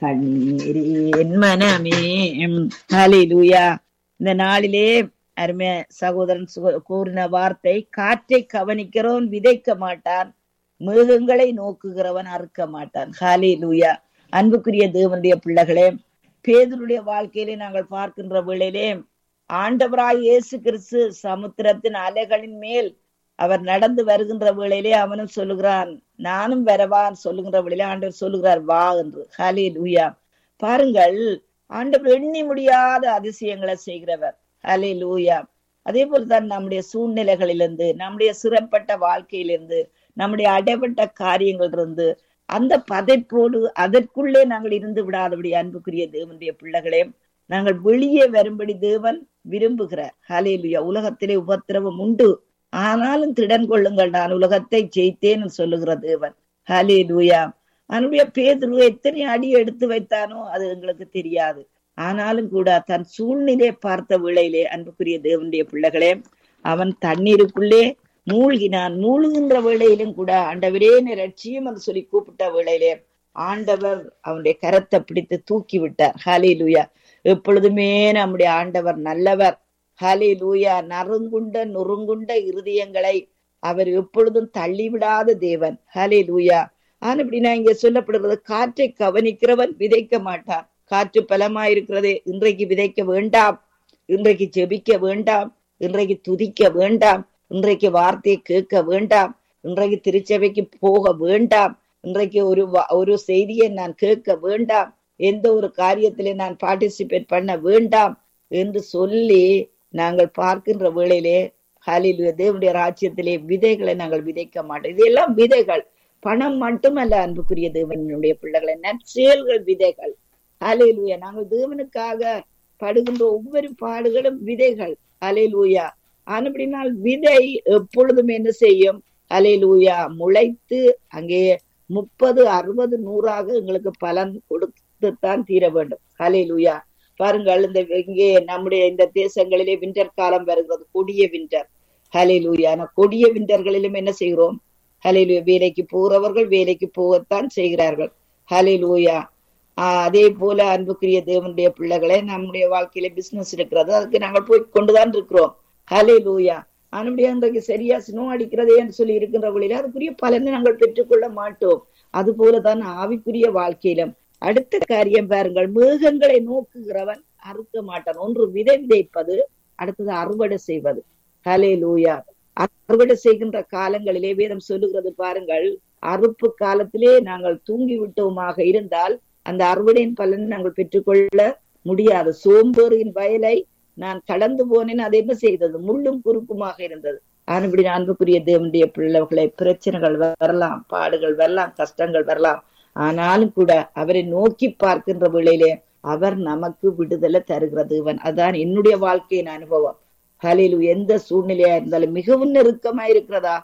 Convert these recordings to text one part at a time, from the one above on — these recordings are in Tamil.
கண்ணீரே என் மனமே ஹalleluya இந்த நாளிலே அருமை சகோதரன் சு- கூறின வார்த்தை காற்றை கவனிக்கிறவன் விதைக்க மாட்டான் மிருகங்களை நோக்குகிறவன் அறுக்க மாட்டான் ஹalleluya அன்புக்குரிய தேவனுடைய பிள்ளைகளே பேதருடைய வாழ்க்கையிலே நாங்கள் பார்க்கின்ற வேளையிலே ஆண்டவராய் இயேசு கிறிஸ்து சமுத்திரத்தின் அலைகளின் மேல் அவர் நடந்து வருகின்ற வேளையிலே அவனும் சொல்லுகிறான் நானும் வரவான் சொல்லுகின்ற வேளையிலே ஆண்டவர் சொல்லுகிறார் வா என்று ஹலே லூயா பாருங்கள் ஆண்டவர் எண்ணி முடியாத அதிசயங்களை செய்கிறவர் ஹலே லூயா அதே போலதான் நம்முடைய சூழ்நிலைகளிலிருந்து நம்முடைய சிறப்பட்ட வாழ்க்கையிலிருந்து நம்முடைய அடைபட்ட காரியங்களிலிருந்து அந்த பதைப்போடு அதற்குள்ளே நாங்கள் இருந்து விடாதபடி அன்புக்குரிய தேவனுடைய பிள்ளைகளே நாங்கள் வெளியே வரும்படி தேவன் விரும்புகிறார் ஹalleluya உலகத்திலே உபத்திரவம் உண்டு ஆனாலும் திடன் கொள்ளுங்கள் நான் உலகத்தை ஜெயித்தேன் சொல்லுகிற தேவன் ஹalleluya அவனுடைய பேதுரு எத்தனை அடி எடுத்து வைத்தானோ அது எங்களுக்கு தெரியாது ஆனாலும் கூட தன் சூழ்நிலை பார்த்த வேளையிலே அன்புக்குரிய தேவனுடைய பிள்ளைகளே அவன் தண்ணீருக்குள்ளே மூழ்கினான் மூழ்கின்ற வேளையிலும் கூட ஆண்டவரே என்னை ரட்சியும் என்று சொல்லி கூப்பிட்ட வேளையிலே ஆண்டவர் அவனுடைய கரத்தை பிடித்து தூக்கி விட்டார் ஹலே லூயா எப்பொழுதுமே நம்முடைய ஆண்டவர் நல்லவர் ஹலே லூயா நறுங்குண்ட நொறுங்குண்ட இருதயங்களை அவர் எப்பொழுதும் தள்ளிவிடாத தேவன் ஹலே லூயா ஆனா அப்படின்னா இங்க சொல்லப்படுறது காற்றை கவனிக்கிறவன் விதைக்க மாட்டான் காற்று பலமாயிருக்கிறதே இன்றைக்கு விதைக்க வேண்டாம் இன்றைக்கு ஜெபிக்க வேண்டாம் இன்றைக்கு துதிக்க வேண்டாம் இன்றைக்கு வார்த்தையை கேட்க வேண்டாம் இன்றைக்கு திருச்சபைக்கு போக வேண்டாம் இன்றைக்கு ஒரு வா- ஒரு செய்தியை நான் கேட்க வேண்டாம் எந்த ஒரு காரியத்திலே நான் பார்ட்டிசிபேட் பண்ண வேண்டாம் என்று சொல்லி நாங்கள் பார்க்கின்ற வேளையிலே ஹலில் தேவனுடைய ராஜ்யத்திலே விதைகளை நாங்கள் விதைக்க மாட்டோம் இதெல்லாம் விதைகள் பணம் மட்டுமல்ல அன்புக்குரிய தேவனுடைய பிள்ளைகளை நற்செயல்கள் விதைகள் ஹalleluya நாங்கள் தேவனுக்காக படுகின்ற ஒவ்வொரு பாடுகளும் விதைகள் ஹalleluya ஆனபடினால் விதை எப்பொழுதும் என்ன செய்யும் ஹalleluya முளைத்து அங்கே முப்பது அறுபது நூறாக எங்களுக்கு பலன் கொடுத்துத்தான் தீர வேண்டும் ஹalleluya பாருங்கள் இந்த இங்கே நம்முடைய இந்த தேசங்களிலே விண்டர் காலம் வருகிறது கொடிய விண்டர் ஹalleluya ஆனா கொடிய விண்டர்களிலும் என்ன செய்கிறோம் ஹalleluya வேலைக்கு போறவர்கள் வேலைக்கு போகத்தான் செய்கிறார்கள் ஹalleluya ஆஹ் அதே போல அன்புக்குரிய தேவனுடைய பிள்ளைகளே நம்முடைய வாழ்க்கையில பிசினஸ் இருக்கிறது அதுக்கு நாங்கள் போய் கொண்டுதான் இருக்கிறோம் ஹலே லூயா ஆனபடியா இன்றைக்கு சரியா ஸ்னோ அடிக்கிறதே என்று சொல்லி இருக்கின்ற வழியில அதுக்குரிய பலனை நாங்கள் பெற்றுக்கொள்ள மாட்டோம் அது போலதான் ஆவிக்குரிய வாழ்க்கையிலும் அடுத்த காரியம் பாருங்கள் மேகங்களை நோக்குகிறவன் அறுக்க மாட்டான் ஒன்று விதை விதைப்பது அடுத்தது அறுவடை செய்வது ஹலே லூயா அறுவடை செய்கின்ற காலங்களிலே வேதம் சொல்லுகிறது பாருங்கள் அறுப்பு காலத்திலே நாங்கள் தூங்கி விட்டோமாக இருந்தால் அந்த அறுவடையின் பலனை நாங்கள் பெற்றுக்கொள்ள முடியாது சோம்பேறியின் வயலை நான் கடந்து போனேன் அது என்ன செய்தது முள்ளும் குறுக்குமாக இருந்தது ஆனபடி அன்புக்குரிய தேவனுடைய பிள்ளைகளை பிரச்சனைகள் வரலாம் பாடுகள் வரலாம் கஷ்டங்கள் வரலாம் ஆனாலும் கூட அவரை நோக்கி பார்க்கின்ற வேளையிலே அவர் நமக்கு விடுதலை தருகிற தேவன் அதான் என்னுடைய வாழ்க்கையின் அனுபவம் ஹலிலு எந்த சூழ்நிலையா இருந்தாலும் மிகவும் நெருக்கமா இருக்கிறதா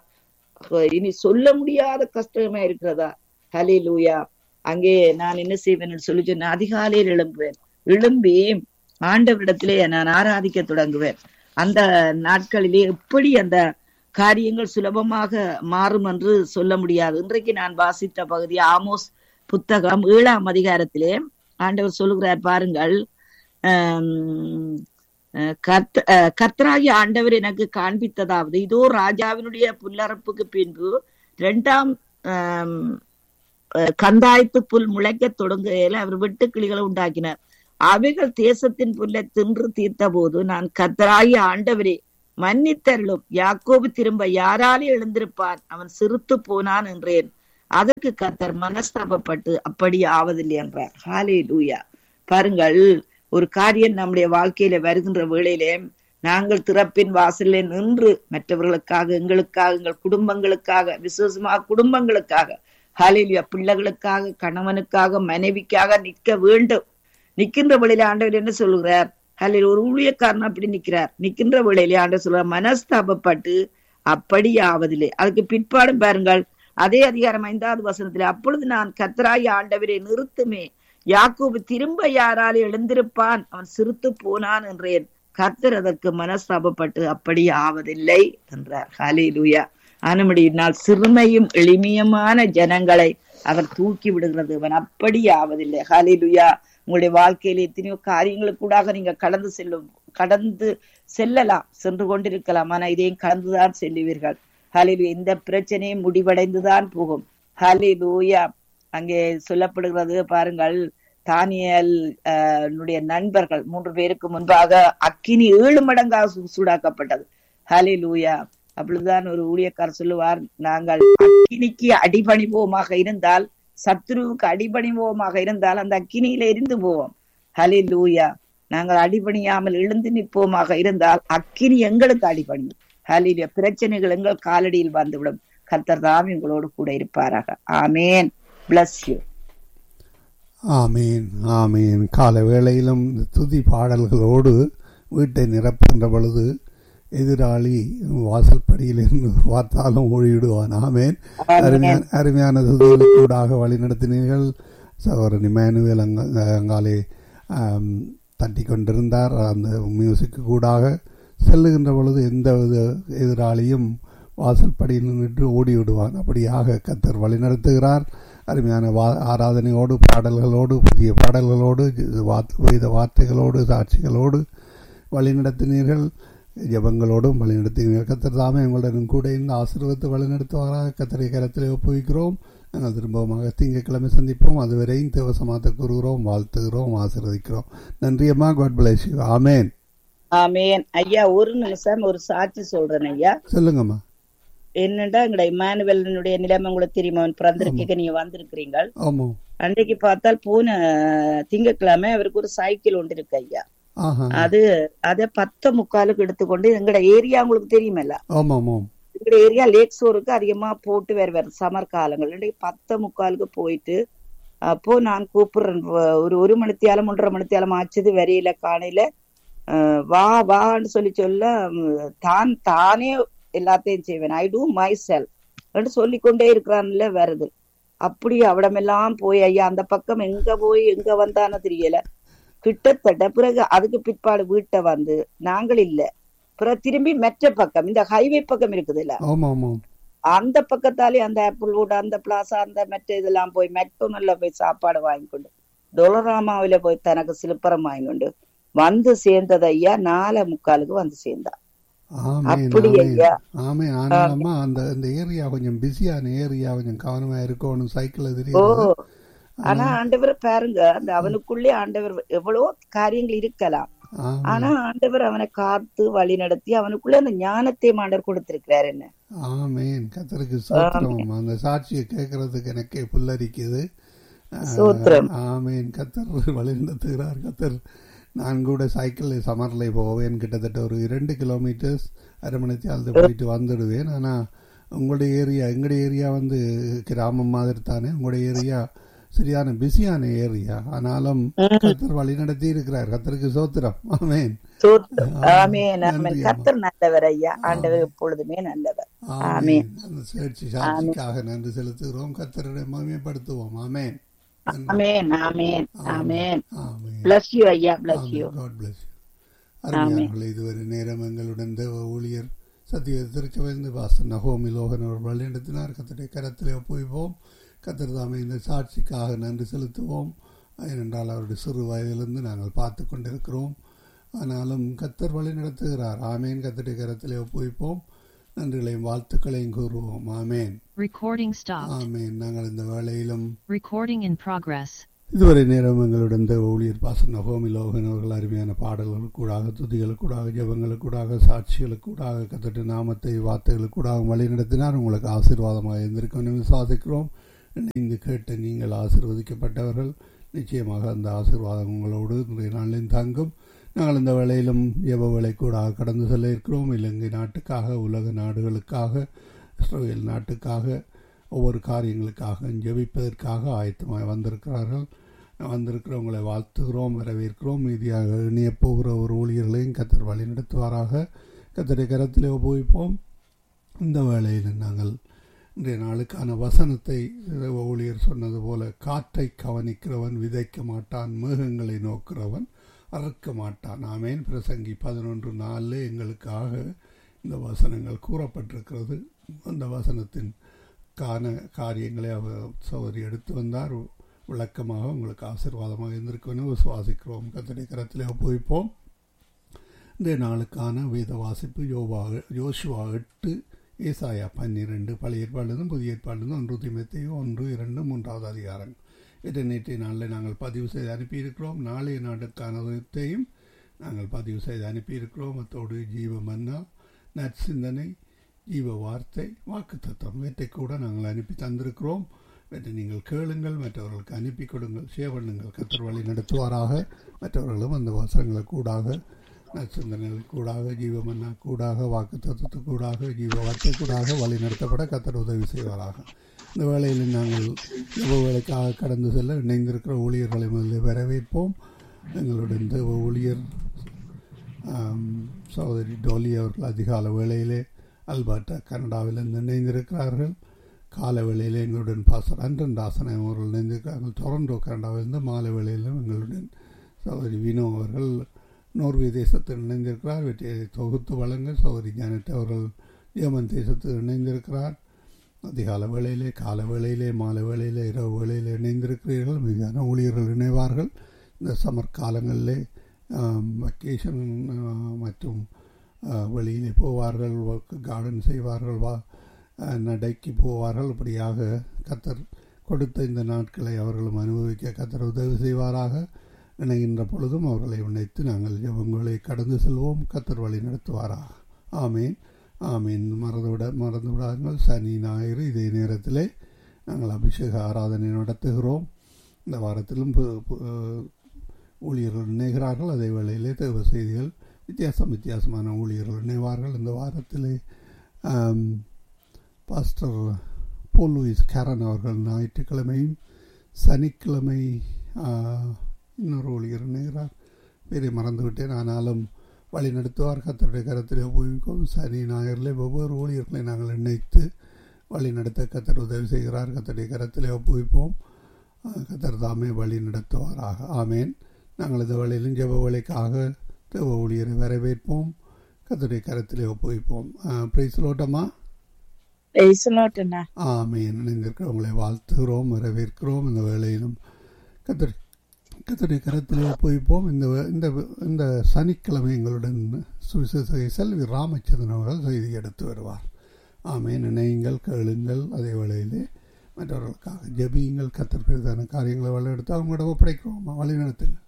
இனி சொல்ல முடியாத கஷ்டமா இருக்கிறதா ஹலிலூயா அங்கே நான் என்ன செய்வேன் சொல்லி சொன்ன அதிகாலையில் எழும்புவேன் எழும்பி ஆண்டவரிடத்திலே நான் ஆராதிக்க தொடங்குவேன் அந்த நாட்களிலே எப்படி அந்த காரியங்கள் சுலபமாக மாறும் என்று சொல்ல முடியாது இன்றைக்கு நான் வாசித்த பகுதி ஆமோஸ் புத்தகம் ஏழாம் அதிகாரத்திலே ஆண்டவர் சொல்லுகிறார் பாருங்கள் ஆம், அஹ் கர்த்த அஹ் கர்த்தராகிய ஆண்டவர் எனக்கு காண்பித்ததாவது இதோ ராஜாவினுடைய புல்லறப்புக்கு பின்பு இரண்டாம் ஆம், அஹ் கந்தாயத்து புல் முளைக்க தொடங்குகையில அவர் வெட்டுக்கிளிகளை உண்டாக்கினார் அவைகள் தேசத்தின் புல்லை தின்று தீர்த்த போது நான் கர்த்தராகிய ஆண்டவரே மன்னித்தருளும் யாக்கோபு திரும்ப யாராலே எழுந்திருப்பான் அவன் சிறுத்து போனான் என்றேன் அதற்கு கர்த்தர் மனஸ்தாபப்பட்டு அப்படி ஆவதில்லை என்றார் ஹாலே லூயா பாருங்கள் ஒரு காரியம் நம்முடைய வாழ்க்கையில வருகின்ற வேளையிலே நாங்கள் திறப்பின் வாசல்ல நின்று மற்றவர்களுக்காக எங்களுக்காக எங்கள் குடும்பங்களுக்காக விசேஷமாக குடும்பங்களுக்காக ஹாலேலியா பிள்ளைகளுக்காக கணவனுக்காக மனைவிக்காக நிற்க வேண்டும் நிக்கின்ற வேளையில ஆண்டவர் என்ன சொல்லுகிறார் ஹலில் ஒரு ஊழியக்காரன் அப்படி நிக்கிறார் நிக்கின்ற வேளையில ஆண்டவர் சொல்றார் மனஸ்தாபப்பட்டு அப்படி ஆவதில்லை அதுக்கு பிற்பாடும் பாருங்கள் அதே அதிகாரம் ஐந்தாவது வசனத்துல அப்பொழுது நான் கத்தராய் ஆண்டவரை நிறுத்துமே யாக்கோபு திரும்ப யாரால் எழுந்திருப்பான் அவன் சிரித்து போனான் என்றேன் கர்த்தர் அதற்கு மனஸ்தாபப்பட்டு அப்படி ஆவதில்லை என்றார் ஹalleluya ஆனபடியினால் சிறுமையும் எளிமையுமான ஜனங்களை அவர் தூக்கி விடுகிறது அவன் அப்படி ஆவதில்லை ஹalleluya உங்களுடைய வாழ்க்கையில எத்தனையோ காரியங்களுக்கூடாக நீங்க கடந்து செல்லும் கடந்து செல்லலாம் சென்று கொண்டிருக்கலாம் ஆனா இதையும் கடந்துதான் செல்லுவீர்கள் ஹalleluya இந்த பிரச்சனையும் முடிவடைந்துதான் போகும் ஹalleluya அங்கே சொல்லப்படுகிறது பாருங்கள் தானியல் அஹ், னுடைய நண்பர்கள் மூன்று பேருக்கு முன்பாக அக்கினி ஏழு மடங்காக சூ- சூடாக்கப்பட்டது ஹalleluya அப்பொழுதுதான் ஒரு ஊழியக்காரர் சொல்லுவார் நாங்கள் அக்கினிக்கு அடிபணிவோமாக இருந்தால் சத்துருவுக்கு அடிபணிவோமாக இருந்தால் அந்த அக்கினியில எரிந்து போவோம் ஹalleluya நாங்கள் அடிபணியாமல் எழுந்து நிற்போமாக இருந்தால் அக்கினி எங்களுக்கு அடிபணியும் ஹalleluya பிரச்சனைகள் எங்கள் காலடியில் வந்துவிடும் கர்த்தர் தாம் எங்களோடு கூட இருப்பாராக ஆமேன் bless you ஆமீன் ஆமீன் கால வேளையிலும் இந்த துதி பாடல்களோடு வீட்டை நிரப்புகின்ற பொழுது எதிராளி வாசல்படியிலிருந்து பார்த்தாலும் ஓடிவிடுவான் ஆமேன் அருமையான அருமையான துதிகளுக்கூடாக வழிநடத்தினீர்கள் சகோதரன் இமானுவேல் அங்க அங்காலே ஆம், தட்டி கொண்டிருந்தார் அந்த மியூசிக்கு கூடாக செல்லுகின்ற பொழுது எந்த வித எதிராளியும் வாசல்படியில் நின்று ஓடி விடுவான் அப்படியாக கத்தர் வழிநடத்துகிறார் அருமையான வா ஆராதனையோடு பாடல்களோடு புதிய பாடல்களோடு இது வார்த்தை வேத வார்த்தைகளோடு சாட்சிகளோடு வழிநடத்தினீர்கள் ஜபங்களோடும் வழிநடத்தினீர்கள் கத்தர் தாமே எங்களுடன் கூட இந்த ஆசீர்வத்தை வழிநடத்துவாராக கத்தரை கரத்தில் ஒப்புவிக்கிறோம் நாங்கள் திரும்பமாக திங்கட்கிழமை சந்திப்போம் அதுவரையும் தேவசமாத்த கூறுகிறோம் வாழ்த்துகிறோம் ஆசீர்வதிக்கிறோம் நன்றி அம்மா God bless you amen amen ஐயா ஒரு நிமிஷம் ஒரு சாட்சி சொல்றேன் ஐயா சொல்லுங்கம்மா என்னடா எங்கட இமானுவேலனுடைய நிலைமை உங்களுக்கு தெரியுமா அவன் பிறந்திருக்க நீங்க வந்திருக்கிறீங்க ஆமாம் அன்றைக்கு பார்த்தால் போன திங்கட்கிழமை அவருக்கு ஒரு சைக்கிள் ஒன்று இருக்கு ஐயா ஆஹா அது அத பத்த முக்காலுக்கு எடுத்துக்கொண்டு எங்கட ஏரியா உங்களுக்கு தெரியுமல்ல ஆமாம் ஆமாம் எங்கட ஏரியா லேக் ஷோருக்கு அதிகமா போட்டு வேற வேற சமர் காலங்கள் இன்றைக்கு பத்த முக்காலுக்கு போயிட்டு அப்போ நான் கூப்பிடுறேன் வ- ஒரு ஒரு மணித்தியாலம் ஒன்றரை மணித்தியாலம் ஆச்சுது வரையில காணையில அஹ், வா வான்னு சொல்லி சொல்ல உம், தான் தானே எல்லாத்தையும் செய்வேன் ஐ டூ மை செல்ஃப் சொல்லிக்கொண்டே இருக்கிறான்ல வருது அப்படி அவிடமெல்லாம் போய் ஐயா அந்த பக்கம் எங்க போய் எங்க வந்தான்னு தெரியல கிட்டத்தட்ட பிறகு அதுக்கு பிற்பாடு வீட்டை வந்து நாங்கள் இல்ல பிறகு திரும்பி மெற்ற பக்கம் இந்த ஹைவே பக்கம் இருக்குது இல்ல ஆமாம் ஆமாம் அந்த பக்கத்தாலே அந்த ஆப்பிள் வுட் அந்த பிளாசா அந்த மெட்ட இதெல்லாம் போய் மெக்டோனல்ல போய் சாப்பாடு வாங்கிக்கொண்டு டொலராமாவில போய் தனக்கு சிலுப்பரம் வாங்கிக்கொண்டு வந்து சேர்ந்தது ஐயா நாலே முக்காலுக்கு வந்து சேர்ந்தா ஆமேன் அப்படி ஆமேன் ஐயா ஆமேன் ஆனாலம்மா அந்த அந்த ஏரியா கொஞ்சம் பிஸியான ஏரியா கொஞ்சம் கவனமா இருக்கணும் சைக்கிள் ஓ தெரியுது ஆனா ஆண்டவர் பாருங்க அந்த அவனுக்குள்ளே ஆண்டவர் எவ்வளவோ காரியங்கள் இருக்கலாம் ஆமாம் ஆனா ஆண்டவர் அவனை காத்து வழி நடத்தி அவனுக்குள்ள அந்த ஞானத்தை ஆண்டவர் கொடுத்திருக்கிறார் என்ன ஆமேன் கத்தருக்கு சோத்திரம் அந்த சாட்சியை கேட்கறதுக்கு எனக்கே புல்லரிக்குது சோத்திரம். ஆமேன் கத்தர் வழிநடத்துகிறார் கத்தர் நான் கூட சைக்கிளில் சமரில் போவேன் கிட்டத்தட்ட ஒரு இரண்டு கிலோமீட்டர்ஸ் அரை மணி நேரத்தில் போயிட்டு வந்துடுவேன் ஆனால் உங்களுடைய ஏரியா எங்களுடைய ஏரியா வந்து கிராமம் மாதிரி தானே உங்களுடைய ஏரியா சரியான பிஸியான ஏரியா ஆனாலும் கத்தர் வழி நடத்தி இருக்கிறார் கத்தருக்கு சோத்திரம் ஆமேன் சோத்திரம் ஆமேன் ஆமேன் நன்றி கர்த்தர் நல்லவர் ஐயா ஆண்டவர் எப்பொழுதுமே நல்லவர் ஆமேன் அந்த சேர்ச்சி சாட்சிக்காக நன்றி செலுத்துகிறோம் கத்தருடைய மகிமைப்படுத்துவோம் amen amen amen amen amen bless you ஐயா பிளஸ் யூ காட் பிளஸ் அருமையானவர்களே இதுவரை நேரம் எங்களுடன் தேவ ஊழியர் சத்திய திருச்சபைந்து பாஸ்டர் நகோமி லோகன் அவர் வழிநடத்தினார் கத்தருடைய கரத்திலே ஒப்புவிப்போம் கத்தர் தாமே இந்த சாட்சிக்காக நன்றி செலுத்துவோம் ஏனென்றால் அவருடைய சிறு வயதிலிருந்து நாங்கள் பார்த்து கொண்டிருக்கிறோம் ஆனாலும் கத்தர் வழி நடத்துகிறார் ஆமேன் கத்தருடைய கரத்திலே ஒப்புவிப்போம் நன்றிகளையும் வாழ்த்துக்களையும் கூறுவோம் ஆமேன் Recording stopped. ஆமேன் நாங்கள் இந்த வேளையிலும் Recording in progress. இதுவரை நேரம் எங்களுடன் தேவ ஊழியர் பாச நகோமி லோகன் அவர்கள் அருமையான பாடல்களுக்கூடாக துதிகளுக்கூடாக ஜபங்களுக்கூடாக சாட்சிகளுக்கூடாக கத்தட்டு நாமத்தை வார்த்தைகளுக்கூடாக வழி நடத்தினார் உங்களுக்கு ஆசீர்வாதமாக இருந்திருக்கும் விசுவாசிக்கிறோம் இணைந்து கேட்டு நீங்கள் ஆசீர்வதிக்கப்பட்டவர்கள் நிச்சயமாக அந்த ஆசீர்வாதம் உங்களோடு இன்றைய நாளில் தங்கும் நாங்கள் இந்த வேளையிலும் ஜெப வேலை கூடாக கடந்து செல்ல இருக்கிறோம் இலங்கை நாட்டுக்காக உலக நாடுகளுக்காக இஸ்ரேல் நாட்டுக்காக ஒவ்வொரு காரியங்களுக்காக ஜெபிப்பதற்காக ஆயத்தமாய் வந்திருக்கிறார்கள் வந்திருக்கிறவங்களை வாழ்த்துகிறோம் வரவேற்கிறோம் மீதியாக இணைய போகிற ஒரு ஊழியர்களையும் கத்தர் வழி நடத்துவாராக கத்தரை கரத்தில் உபயோகிப்போம் இந்த வேளையில் நாங்கள் இன்றைய நாளுக்கான வசனத்தை ஊழியர் சொன்னது போல காற்றை கவனிக்கிறவன் விதைக்க மாட்டான் மேகங்களை நோக்கிறவன் அறுக்க மாட்டான் ஆமேன் பிரசங்கி பதினொன்று நாளில் எங்களுக்காக இந்த வசனங்கள் கூறப்பட்டிருக்கிறது அந்த வசனத்தின் காண காரியங்களை அவர் சௌதரி எடுத்து வந்தார் விளக்கமாக உங்களுக்கு ஆசீர்வாதமாக இருந்திருக்குன்னு விசுவாசிக்கிறோம் கத்தடை கரத்திலே ஒப்புவிப்போம் இந்த நாளுக்கான வேத வாசிப்பு யோவா யோசுவா எட்டு ஏசாயா பன்னிரெண்டு பழைய ஏற்பாடுதும் புதிய ஏற்பாடுதும் ஒன்று திமத்தையும் ஒன்று இரண்டு மூன்றாவது அதிகாரம் இதை நேற்றைய நாளில் நாங்கள் பதிவு செய்து அனுப்பியிருக்கிறோம் நாளைய நாட்டுக்கானதையும் நாங்கள் பதிவு செய்து அனுப்பியிருக்கிறோம் அத்தோடு ஜீவ மன்னா நற்சிந்தனை ஜீவ வார்த்தை வாக்கு தத்துவம் இவற்றை கூட நாங்கள் அனுப்பி தந்திருக்கிறோம் இவற்றை நீங்கள் கேளுங்கள் மற்றவர்களுக்கு அனுப்பி கொடுங்கள் ஷேர் பண்ணுங்கள் கத்தர் வழி நடத்துவாராக மற்றவர்களும் அந்த வசனங்களை கூடாக நற்சிந்தனைகள் கூடாக ஜீவமன்னா கூடாக வாக்கு தத்துவத்து கூடாக ஜீவ வார்த்தை கூடாக வழி நடத்தப்பட கத்தர் உதவி செய்வாராக இந்த வேளையில் நாங்கள் ஜப வேலைக்காக கடந்து செல்ல இணைந்திருக்கிற ஊழியர்களை முதலில் வரவேற்போம் எங்களுடைய தேவ ஊழியர் சகோதரி டோலி அவர்கள் அதிகால வேளையிலே அல்பர்டா கனடாவிலிருந்து இணைந்திருக்கிறார்கள் கால வேளையில் எங்களுடன் பாசர் அன்றன் தாசனை அவர்கள் இணைந்திருக்கிறார்கள் டொரண்டோ கனடாவிலிருந்து மாலை வேளையிலும் எங்களுடன் சகோதரி வினோ அவர்கள் நோர்வே தேசத்தில் இணைந்திருக்கிறார் வெற்றியை தொகுத்து வழங்க சகோதரி ஜானட் அவர்கள் ஏமன் தேசத்தில் இணைந்திருக்கிறார் அதிகால வேளையிலே கால வேளையிலே மாலை வேளையிலே இரவு வேளையிலே இணைந்திருக்கிறீர்கள் மிகான ஊழியர்கள் இணைவார்கள் இந்த சம்மர் காலங்களிலே வெக்கேஷன் மற்றும் வெளியிலே போவார்கள் கார்டன் செய்வார்கள் வா நடைக்கு போவார்கள் இப்படியாக கத்தர் கொடுத்த இந்த நாட்களை அவர்களும் அனுபவிக்க கத்தர் உதவி செய்வாராக இணைகின்ற பொழுதும் அவர்களை இணைத்து நாங்கள் ஜபங்களை கடந்து செல்வோம் கத்தர் வழி நடத்துவாராக ஆமீன் ஆமீன் மறந்துவிட மறந்து விடாங்கள் சனி ஞாயிறு இதே நேரத்திலே நாங்கள் அபிஷேக ஆராதனை நடத்துகிறோம் இந்த வாரத்திலும் ஊழியர்கள் இணைகிறார்கள் அதே வேளையிலே தேவ செய்திகள் வித்தியாசம் வித்தியாசமான ஊழியர்கள் இணைவார்கள் இந்த வாரத்திலே பாஸ்டர் போல் லூயிஸ் கேரன் அவர்கள் ஞாயிற்றுக்கிழமையும் சனிக்கிழமை இன்னொரு ஊழியர் இணைகிறார் பேரை மறந்துவிட்டேன் ஆனாலும் வழி நடத்துவார் கத்தருடைய கரத்தில் உபயோகிக்கும் சனி ஞாயிறில் ஒவ்வொரு ஊழியர்களை நாங்கள் இணைத்து வழி நடத்த கத்தர் உதவி செய்கிறார் கத்தருடைய கரத்தில் ஒப்புவிப்போம் கத்தர் தாமே வழி நடத்துவாராக ஆமேன் நாங்கள் இந்த வழியிலும் ஜெப வழிக்காக தேவ ஊழியரை வரவேற்போம் கத்தருடைய கரத்திலே ஒப்புவிப்போம் பிரைஸ்லோட்டமா ஆமேன் இணைந்திருக்கிறவங்களை வாழ்த்துகிறோம் வரவேற்கிறோம் இந்த வேளையிலும் கத்தர் கத்தருடைய கரத்தில் ஒப்புவிப்போம் இந்த இந்த இந்த சனிக்கிழமை எங்களுடன் சுவிசேஷ செல்வி ராமச்சந்திரன் அவர்கள் செய்தி எடுத்து வருவார் ஆமேன் நினையுங்கள் கேளுங்கள் அதே வேளையிலே மற்றவர்களுக்காக ஜபியுங்கள் கத்தர் பெரிதான காரியங்களை வழிநடத்த அவங்களோட ஒப்படைக்கிறோம் வழி நடத்துங்க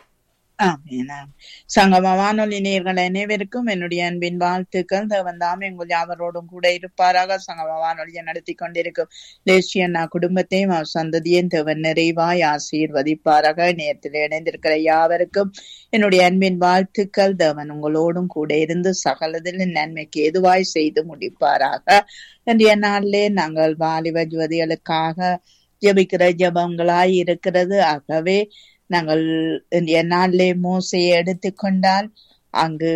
சங்கம வானொலி நேர்கள் அனைவருக்கும் என்னுடைய அன்பின் வாழ்த்துக்கள் தேவன் தாமே உங்கள் யாவரோடும் கூட இருப்பாராக சங்கம வானொலியை நடத்தி கொண்டிருக்கும் தேசியண்ணா குடும்பத்தையும் அவர் சந்ததியும் தேவன் நிறைவாய் ஆசீர்வதிப்பாராக நேரத்தில் இணைந்திருக்கிற யாவருக்கும் என்னுடைய அன்பின் வாழ்த்துக்கள் தேவன் உங்களோடும் கூட இருந்து சகலதில் நன்மைக்கு எதுவாய் செய்து முடிப்பாராக இன்றைய நாளிலே நாங்கள் வாலிப ஜோதிகளுக்காக ஜபிக்கிற ஜபங்களாய் இருக்கிறது ஆகவே நாங்கள் இன்றைய நாளிலே மோசையை எடுத்துக்கொண்டால் அங்கு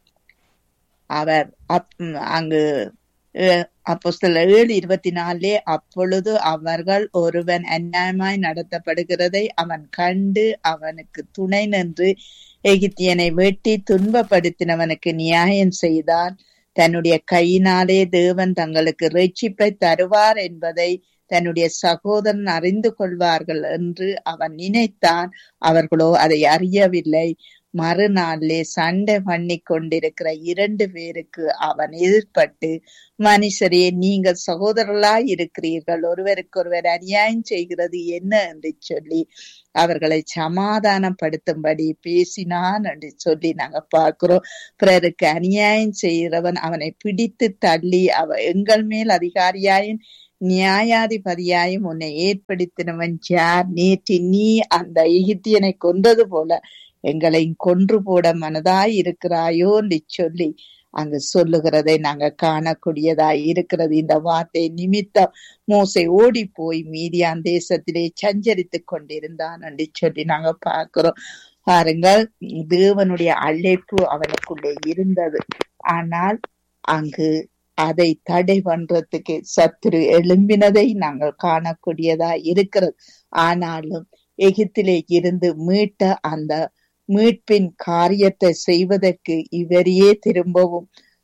அவர் அங்கு அப்போ சில ஏழு இருபத்தி நாலே அப்பொழுது அவர்கள் ஒருவன் அந்நியமாய் நடத்தப்படுகிறதை அவன் கண்டு அவனுக்கு துணை நின்று எகிப்தியனை வெட்டி துன்பப்படுத்தினவனுக்கு நியாயம் செய்தான் தன்னுடைய கையினாலே தேவன் தங்களுக்கு ரட்சிப்பை தருவார் என்பதை தன்னுடைய சகோதரன் அறிந்து கொள்வார்கள் என்று அவன் நினைத்தான் அவர்களோ அதை அறியவில்லை மறுநாளிலே சண்டை பண்ணி கொண்டிருக்கிற இரண்டு பேருக்கு அவன் எதிர்பட்டு மனுஷரே நீங்கள் சகோதரர்களாய் இருக்கிறீர்கள் ஒருவருக்கொருவர் அநியாயம் செய்கிறது என்ன என்று சொல்லி அவர்களை சமாதானப்படுத்தும்படி பேசினான் என்று சொல்லி நாங்க பார்க்கிறோம் பிறருக்கு அநியாயம் செய்கிறவன் அவனை பிடித்து தள்ளி அவ எங்கள் மேல் அதிகாரியாயும் நியாயாதிபதியாயும் உன்னை ஏற்படுத்தினவன் யார் நேற்று நீ அந்த எகிப்தியனை கொன்றது போல எங்களை கொன்று போட மனதாய் இருக்கிறாயோ என்று சொல்லி அங்கு சொல்லுகிறதை நாங்க காணக்கூடியதாய் இருக்கிறது இந்த வார்த்தை நிமித்தம் மோசை ஓடி போய் மீதியான் தேசத்திலே சஞ்சரித்து கொண்டிருந்தான் என்று சொல்லி நாங்க பார்க்கிறோம் பாருங்கள் தேவனுடைய அழைப்பு அவனுக்குள்ளே இருந்தது ஆனால் அங்கு அதை தடை பண்றதுக்கு சத்துரு எழும்பினதை நாங்கள் காணக்கூடியதா இருக்கிறது ஆனாலும் எகிப்திலே இருந்து மீட்ட அந்த மீட்பின் காரியத்தை செய்வதற்கு இவரையே திரும்பவும்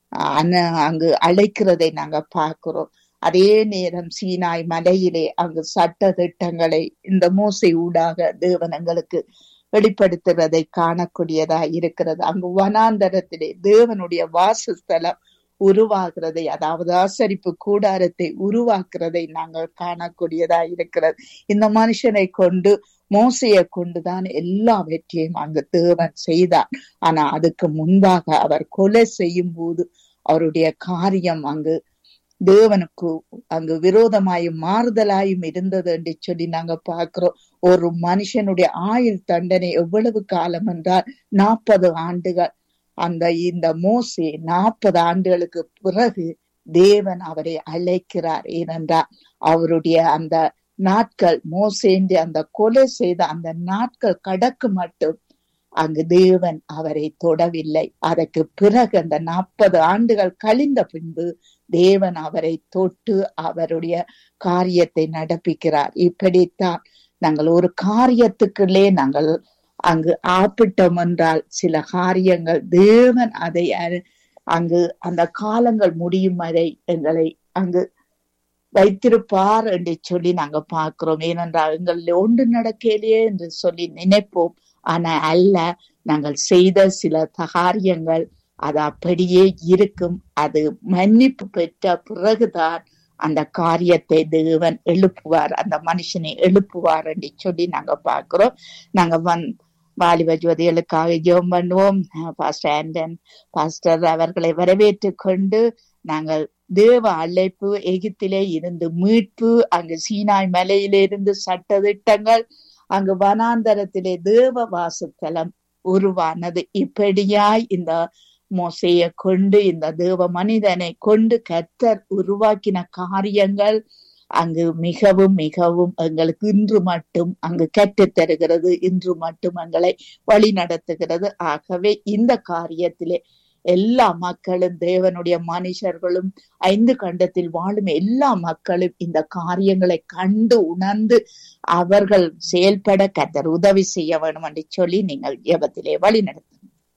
அன- அங்கு அழைக்கிறதை நாங்க பார்க்கிறோம் அதே நேரம் சீனாய் மலையிலே அங்கு சட்ட திட்டங்களை இந்த மோசை ஊடாக தேவன் எங்களுக்கு வெளிப்படுத்துறதை காணக்கூடியதா இருக்கிறது அங்கு வனாந்தரத்திலே தேவனுடைய வாசஸ்தலம் உருவாகிறதை அதாவது ஆசரிப்பு கூடாரத்தை உருவாக்குறதை நாங்கள் காணக்கூடியதா இருக்கிறது இந்த மனுஷனை கொண்டு மோசையை கொண்டுதான் எல்லா வெற்றியும் அங்கு தேவன் செய்தார் ஆனா அதுக்கு முன்பாக அவர் கொலை செய்யும் போது அவருடைய காரியம் அங்கு தேவனுக்கு அங்கு விரோதமாயும் மாறுதலாயும் இருந்தது என்று சொல்லி நாங்க பார்க்கிறோம் ஒரு மனுஷனுடைய ஆயுள் தண்டனை எவ்வளவு காலம் என்றால் நாற்பது ஆண்டுகள் அந்த இந்த மோசே நாற்பது ஆண்டுகளுக்கு பிறகு தேவன் அவரை அழைக்கிறார் ஏனென்றால் அவருடைய அந்த நாட்கள் மோசேந்து அந்த கொலை செய்த அந்த நாட்கள் கடக்கு மட்டும் அங்கு தேவன் அவரை தொடவில்லை அதற்கு பிறகு அந்த நாற்பது ஆண்டுகள் கழிந்த பின்பு தேவன் அவரை தொட்டு அவருடைய காரியத்தை நடப்பிக்கிறார் இப்படித்தான் நாங்கள் ஒரு காரியத்துக்குள்ளே நாங்கள் அங்கு ஆப்பிட்டோம் என்றால் சில காரியங்கள் தேவன் அதை அரு- அங்கு அந்த காலங்கள் முடியும் வரை எங்களை அங்கு வைத்திருப்பார் என்று சொல்லி நாங்க பார்க்கிறோம் ஏனென்றால் எங்கள் ஒன்று நடக்கலையே என்று சொல்லி நினைப்போம் ஆனா அல்ல நாங்கள் செய்த சில காரியங்கள் அது அப்படியே இருக்கும் அது மன்னிப்பு பெற்ற பிறகுதான் அந்த காரியத்தை தேவன் எழுப்புவார் அந்த மனுஷனை எழுப்புவார் என்று சொல்லி நாங்க பார்க்கிறோம் நாங்க வந் வாலிப ஜோதிகளுக்காக ஜெபம் பண்ணுவோம் பாஸ்டர் ஆண்டன் பாஸ்டர் அவர்களை வரவேற்று கொண்டு நாங்கள் தேவ அழைப்பு எகிப்திலே இருந்து மீட்பு அங்கு சீனாய் மலையிலிருந்து சட்டதிட்டங்கள் அங்கு வனாந்தரத்திலே தேவ வாசத்தலம் உருவானது இப்படியாய் இந்த மோசைய கொண்டு இந்த தேவ மனிதனை கொண்டு கர்த்தர் உருவாக்கின காரியங்கள் அங்கு மிகவும் மிகவும் எங்களுக்கு இன்று மட்டும் அங்கு கற்றுத் தருகிறது இன்று மட்டும் எங்களை வழி நடத்துகிறது ஆகவே இந்த காரியத்திலே எல்லா மக்களும் தேவனுடைய மனுஷர்களும் ஐந்து கண்டத்தில் வாழும் எல்லா மக்களும் இந்த காரியங்களை கண்டு உணர்ந்து அவர்கள் செயல்பட கத்தர் உதவி செய்ய வேண்டும் என்று சொல்லி நீங்கள் ஜெபத்திலே வழி நடத்தும்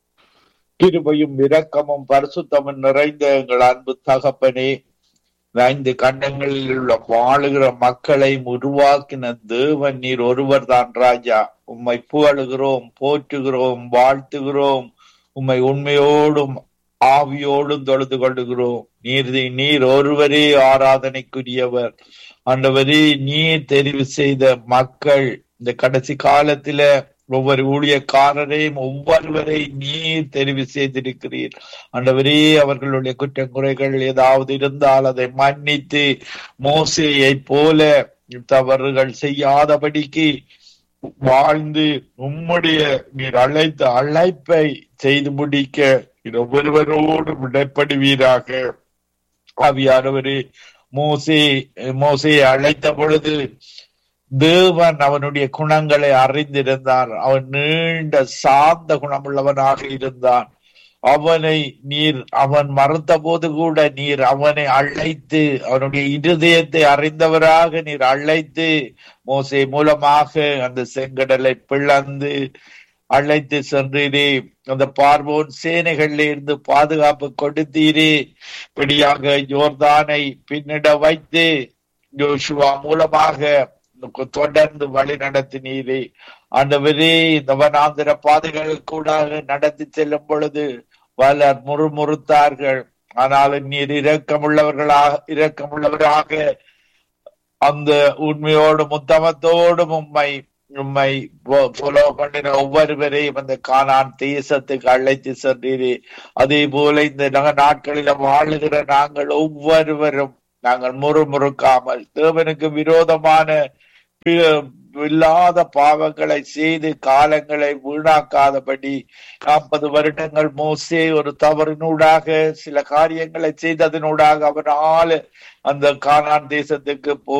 கிருபையும் இரக்கமும் பரிசுத்தமும் நிறைந்த எங்கள் அன்பு தகப்பனே இந்த ஐந்து கண்டங்களில் உள்ள வாழுகிற மக்களை உருவாக்கின தேவன் நீர் ஒருவர் தான் ராஜா உம்மை புகழுகிறோம் போற்றுகிறோம் வாழ்த்துகிறோம் உம்மை உண்மையோடும் ஆவியோடும் தொழுது கொள்ளுகிறோம் நீர் நீர் ஒருவரே ஆராதனைக்குரியவர் ஆண்டவரே நீர் தெரிவு செய்த மக்கள் இந்த கடைசி காலத்தில ஒவ்வொரு ஊழியக்காரரையும் ஒவ்வொருவரை நீர் தெரிவு செய்திருக்கிறீர் ஆண்டவரே அவர்களுடைய குற்றங்குறைகள் ஏதாவது இருந்தால் அதை மன்னித்து மோசையை போல தவறுகள் செய்யாதபடிக்கு வாழ்ந்து உம்முடைய நீர் அழைத்த அழைப்பை செய்து முடிக்க நீர் ஒவ்வொருவரோடு விடப்படுவீராக ஆவியானவரே மோசே மோசையை அழைத்த பொழுது தேவன் அவனுடைய குணங்களை அறிந்திருந்தார் அவன் நீண்ட சாந்த குணமுள்ளவனாக இருந்தான் அவனை நீர் அவன் மறுத்த போது கூட நீர் அவனை அழைத்து அவனுடைய இருதயத்தை அறிந்தவராக நீர் அழைத்து மோசை மூலமாக அந்த செங்கடலை பிளந்து அழைத்து சென்றீரே அந்த பார்வோன் சேனைகள்ல இருந்து பாதுகாப்பு கொடுத்தீரே இப்படியாக யோர்தானை பின்னிட வைத்து யோசுவா மூலமாக தொடர்ந்து வழி நடத்தினீரே ஆண்டவரே இந்த வனாந்திர பாதைகள் கூட நடத்தி செல்லும் பொழுது பலர் முறுமுறுத்தார்கள் ஆனாலும் நீர் இரக்கமுள்ளவர்களாக இரக்கமுள்ளவராக அந்த உண்மையோடும் உத்தமத்தோடும் உம்மை உம்மை போலோ பண்ணின ஒவ்வொருவரையும் அந்த காணான் தேசத்துக்கு அழைத்து சென்றீரே அதே போல இந்த நாட்களில வாழுகிற நாங்கள் ஒவ்வொருவரும் நாங்கள் முறுமுறுக்காமல் தேவனுக்கு விரோதமான இல்லாத பாவங்களை செய்து காலங்களை வீணாக்காதபடி நாற்பது வருடங்கள் மோசே ஒரு தவறினூடாக சில காரியங்களை செய்ததனூடாக அவனால் அந்த கானான் தேசத்துக்கு போ